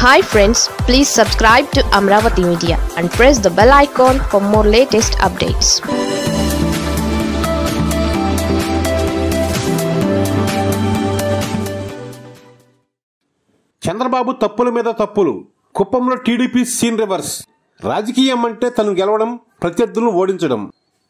hi friends please subscribe to Amaravati media and press the bell icon for more latest updates Chandrababu తప్పుల మీద తప్పులు కుప్పంలో TDP scene reverse రాజకీయం అంటే తను గెలవడం ప్రత్యర్థులను ఓడించడం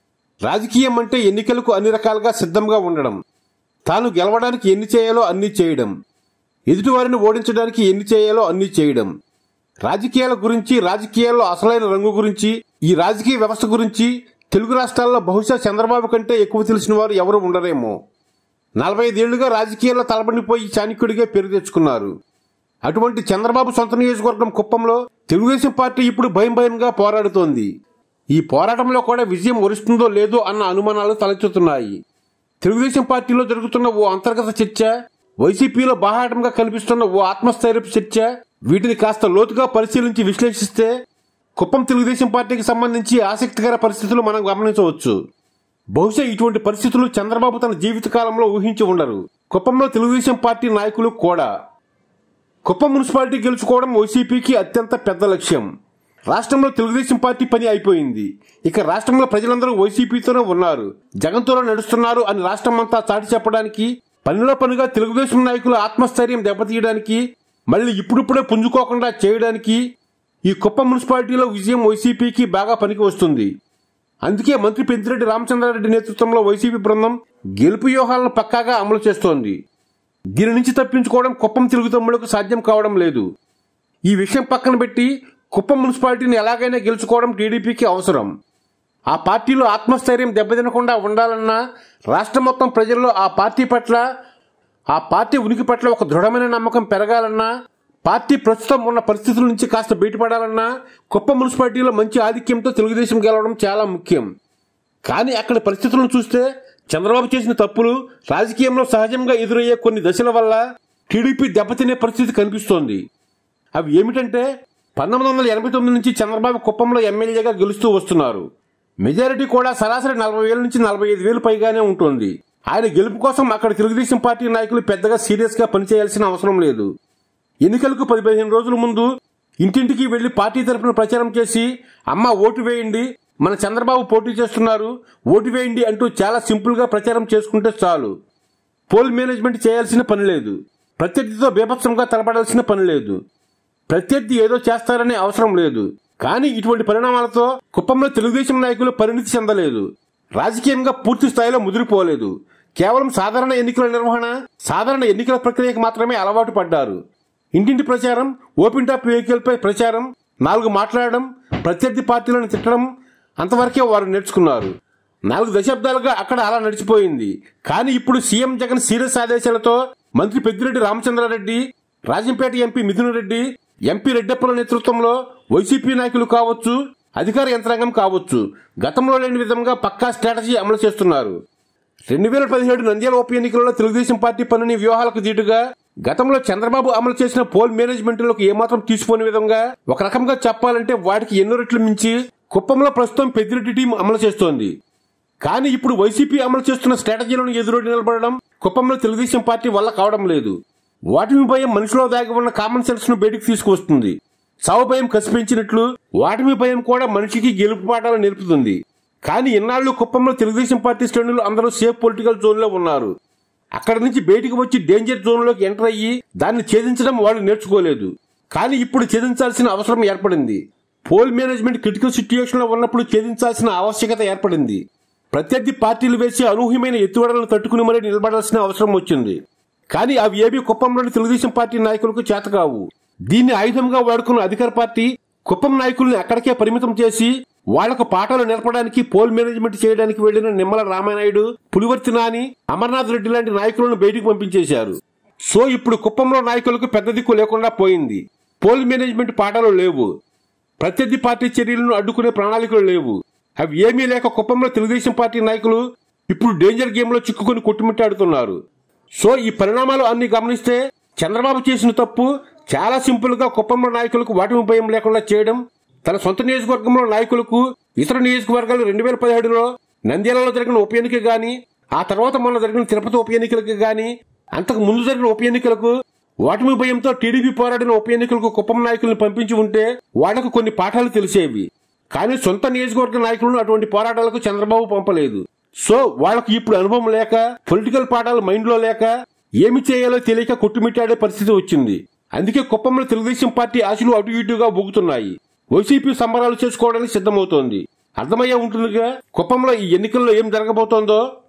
రాజకీయం అంటే ఎన్నికలకు అన్ని రకాలుగా సిద్ధంగా ఉండడం తాను గెలవడానికి ఎన్ని చేయాలో అన్ని చేయడం ఎదుటివారిని ఓడించడానికి ఎన్ని చేయాలో అన్ని చేయడం రాజకీయాల గురించి రాజకీయాల్లో అసలైన రంగు గురించి ఈ రాజకీయ వ్యవస్థ గురించి తెలుగు రాష్ట్రాల్లో బహుశా చంద్రబాబు కంటే ఎక్కువ తెలిసిన వారు ఎవరు ఉండరేమో నలభై ఐదేళ్లుగా రాజకీయాల్లో తలబడిపోయి చాణక్యుడిగా పేరు తెచ్చుకున్నారు అటువంటి చంద్రబాబు సొంత నియోజకవర్గం కుప్పంలో తెలుగుదేశం పార్టీ ఇప్పుడు భయం భయంగా పోరాడుతోంది ఈ పోరాటంలో కూడా విజయం వరుస్తుందో లేదో అన్న అనుమానాలు తలెత్తుతున్నాయి తెలుగుదేశం పార్టీలో జరుగుతున్న ఓ అంతర్గత చర్చ వైసీపీలో బాహాటంగా కనిపిస్తున్న ఓ ఆత్మస్థైర్యపు చర్చ వీటిని కాస్త లోతుగా పరిశీలించి విశ్లేషిస్తే కుప్పం తెలుగుదేశం పార్టీకి సంబంధించి ఆసక్తికర పరిస్థితులు మనం గమనించవచ్చు బహుశా ఇటువంటి పరిస్థితులు చంద్రబాబు తన జీవితకాలంలో ఊహించి ఉండరు కుప్పంలో తెలుగుదేశం పార్టీ నాయకులు కూడా కుప్పం మున్సిపాలిటీ గెలుచుకోవడం వైసీపీకి అత్యంత పెద్ద లక్ష్యం రాష్ట్రంలో తెలుగుదేశం పార్టీ పని అయిపోయింది ఇక రాష్ట్రంలో ప్రజలందరూ వైసీపీతోనే ఉన్నారు జగన్తోనే నడుస్తున్నారు అని రాష్ట్రం అంతా చాటి చెప్పడానికి పనిలో పనిగా తెలుగుదేశం నాయకుల ఆత్మస్థైర్యం దెబ్బతీయడానికి మళ్ళీ ఇప్పుడిప్పుడే పుంజుకోకుండా చేయడానికి ఈ కుప్పం మున్సిపాలిటీలో విజయం వైసీపీకి బాగా పనికి వస్తుంది అందుకే మంత్రి పెద్దిరెడ్డి రామచంద్రారెడ్డి నేతృత్వంలో వైసీపీ బృందం గెలుపు వ్యూహాలను పక్కాగా అమలు చేస్తోంది దీని నుంచి తప్పించుకోవడం కుప్పం తెలుగు తమ్ముళ్లకు సాధ్యం కావడం లేదు ఈ విషయం పక్కన పెట్టి కుప్పం మున్సిపాలిటీని ఎలాగైనా గెలుచుకోవడం టీడీపీకి అవసరం ఆ పార్టీలో ఆత్మస్థైర్యం దెబ్బతినకుండా ఉండాలన్నా రాష్ట్రం మొత్తం ప్రజల్లో ఆ పార్టీ పట్ల ఆ పార్టీ ఉనికి పట్ల ఒక దృఢమైన నమ్మకం పెరగాలన్నా పార్టీ ప్రస్తుతం ఉన్న పరిస్థితుల నుంచి కాస్త బయటపడాలన్నా కుప్పం మున్సిపాలిటీలో మంచి ఆధిక్యంతో తెలుగుదేశం గెలవడం చాలా ముఖ్యం కానీ అక్కడి పరిస్థితులను చూస్తే చంద్రబాబు చేసిన తప్పులు రాజకీయంలో సహజంగా ఎదురయ్యే కొన్ని దశల వల్ల టీడీపీ దెబ్బతినే పరిస్థితి కనిపిస్తోంది అవి ఏమిటంటే పంతొమ్మిది వందల ఎనభై తొమ్మిది నుంచి చంద్రబాబు కుప్పంలో ఎమ్మెల్యేగా గెలుస్తూ వస్తున్నారు మెజారిటీ కూడా సరాసరి నలభై వేల నుంచి నలభై ఐదు వేలు పైగానే ఉంటుంది ఆయన గెలుపు కోసం అక్కడ తెలుగుదేశం పార్టీ నాయకులు పెద్దగా సీరియస్ గా పనిచేయాల్సిన అవసరం లేదు ఎన్నికలకు పది పదిహేను రోజుల ముందు ఇంటింటికి వెళ్లి పార్టీ తరపున ప్రచారం చేసి అమ్మ ఓటు వేయండి మన చంద్రబాబు పోటీ చేస్తున్నారు ఓటు వేయండి అంటూ చాలా సింపుల్ గా ప్రచారం చేసుకుంటే చాలు పోల్ మేనేజ్మెంట్ చేయాల్సిన పని లేదు ప్రత్యర్థితో బీభత్సంగా తలపడాల్సిన పని లేదు ప్రత్యర్థి ఏదో చేస్తారనే అవసరం లేదు కానీ ఇటువంటి పరిణామాలతో కుప్పంలో తెలుగుదేశం నాయకులు పరిణితి చెందలేదు రాజకీయంగా పూర్తి స్థాయిలో ముదిరిపోలేదు కేవలం సాధారణ ఎన్నికల నిర్వహణ సాధారణ ఎన్నికల ప్రక్రియకు మాత్రమే అలవాటు పడ్డారు ఇంటింటి ప్రచారం ఓపెన్ టాప్ వెహికల్ పై ప్రచారం నాలుగు మాట్లాడడం ప్రత్యర్థి పార్టీలను తిట్టడం అంతవరకే వారు నేర్చుకున్నారు నాలుగు దశాబ్దాలుగా అక్కడ అలా నడిచిపోయింది కానీ ఇప్పుడు సీఎం జగన్ సీరియస్ ఆదేశాలతో మంత్రి పెద్దిరెడ్డి రామచంద్రారెడ్డి రాజంపేట ఎంపీ మిథున్ రెడ్డి ఎంపీ రెడ్డప్పల నేతృత్వంలో వైసీపీ నాయకులు కావచ్చు అధికార యంత్రాంగం కావచ్చు గతంలో లేని విధంగా పక్కా స్ట్రాటజీ అమలు చేస్తున్నారు రెండు వేల పదిహేడు నంద్యాల ఉప ఎన్నికలలో తెలుగుదేశం పార్టీ పనిని వ్యూహాలకు దీటుగా గతంలో చంద్రబాబు అమలు చేసిన పోల్ మేనేజ్మెంట్లకు ఏమాత్రం తీసిపోని విధంగా ఒక రకంగా చెప్పాలంటే వాటికి ఎన్నో రెట్లు మించి కుప్పంలో ప్రస్తుతం పెద్దిరెడ్డి టీం అమలు చేస్తోంది కానీ ఇప్పుడు వైసీపీ అమలు చేస్తున్న స్ట్రాటజీలను ఎదురొడ్డి నిలబడడం కుప్పంలో తెలుగుదేశం పార్టీ వల్ల కావడం లేదు వాటిమి భయం మనిషిలో దాగి ఉన్న కామన్ సెన్స్ ను బయటకు తీసుకువస్తుంది సావు భయం కసిపించినట్లు వాటిమి భయం కూడా మనిషికి గెలుపు పాఠాలు నేర్పుతుంది కానీ ఇన్నాళ్లు కుప్పంలో తెలుగుదేశం పార్టీ శ్రేణులు అందరూ సేఫ్ పొలిటికల్ జోన్ లో ఉన్నారు అక్కడి నుంచి బయటికి వచ్చి డేంజర్ జోన్ లోకి ఎంటర్ అయ్యి దాన్ని ఛేదించడం వాళ్ళు నేర్చుకోలేదు కానీ ఇప్పుడు ఛేదించాల్సిన అవసరం ఏర్పడింది పోల్ మేనేజ్మెంట్ క్రిటికల్ సిచ్యుయేషన్ లో ఉన్నప్పుడు ఛేదించాల్సిన ఆవశ్యకత ఏర్పడింది ప్రత్యర్థి పార్టీలు వేసి అనూహ్యమైన ఎత్తుగడలను తట్టుకుని మరీ నిలబడాల్సిన అవసరం వచ్చింది కానీ అవి ఏవి కుప్పంలోని తెలుగుదేశం పార్టీ నాయకులకు చేతకావు దీన్ని ఆయుధంగా వాడుకున్న అధికార పార్టీ కుప్పం నాయకుల్ని అక్కడికే పరిమితం చేసి వాళ్లకు పాఠాలు నేర్పడానికి పోల్ మేనేజ్మెంట్ చేయడానికి వెళ్లిన నిమ్మల రామానాయుడు పులివర్తి నాని అమర్నాథ్ రెడ్డి లాంటి నాయకులను బయటికి పంపించేశారు సో ఇప్పుడు కుప్పంలో నాయకులకు పెద్ద దిక్కు లేకుండా పోయింది పోల్ మేనేజ్మెంట్ పాఠాలు లేవు ప్రత్యర్థి పార్టీ చర్యలను అడ్డుకునే ప్రణాళికలు లేవు అవి ఏమీ లేక కుప్పంలో తెలుగుదేశం పార్టీ నాయకులు ఇప్పుడు డేంజర్ గేమ్ లో చిక్కుకుని కొట్టుమిట్టాడుతున్నారు సో ఈ పరిణామాలు అన్ని గమనిస్తే చంద్రబాబు చేసిన తప్పు చాలా సింపుల్ గా కుప్పంలో నాయకులకు వాటి భయం లేకుండా చేయడం తన సొంత నియోజకవర్గంలో నాయకులకు ఇతర నియోజకవర్గాలు రెండు వేల పదిహేడులో నంద్యాలలో జరిగిన ఉప ఎన్నిక గాని ఆ తర్వాత మొన్న జరిగిన తిరుపతి ఉప ఎన్నికలకు గాని అంతకు ముందు జరిగిన ఉప ఎన్నికలకు ఓటమి భయంతో టీడీపీ పోరాడిన ఉప ఎన్నికలకు కుప్పం నాయకులను పంపించి ఉంటే వాళ్లకు కొన్ని పాఠాలు తెలిసేవి కానీ సొంత నియోజకవర్గ నాయకులను అటువంటి పోరాటాలకు చంద్రబాబు పంపలేదు సో వాళ్లకు ఇప్పుడు అనుభవం లేక పొలిటికల్ పాఠాలు మైండ్ లో లేక ఏమి చేయాలో తెలియక కొట్టుమిట్టాడే పరిస్థితి వచ్చింది అందుకే కుప్పంలో తెలుగుదేశం పార్టీ ఆశలు అటు ఇటుగా బొగుతున్నాయి వైసీపీ సంబరాలు చేసుకోవడానికి సిద్ధమవుతోంది అర్థమయ్యే ఉంటుందిగా కుప్పంలో ఈ ఎన్నికల్లో ఏం జరగబోతోందో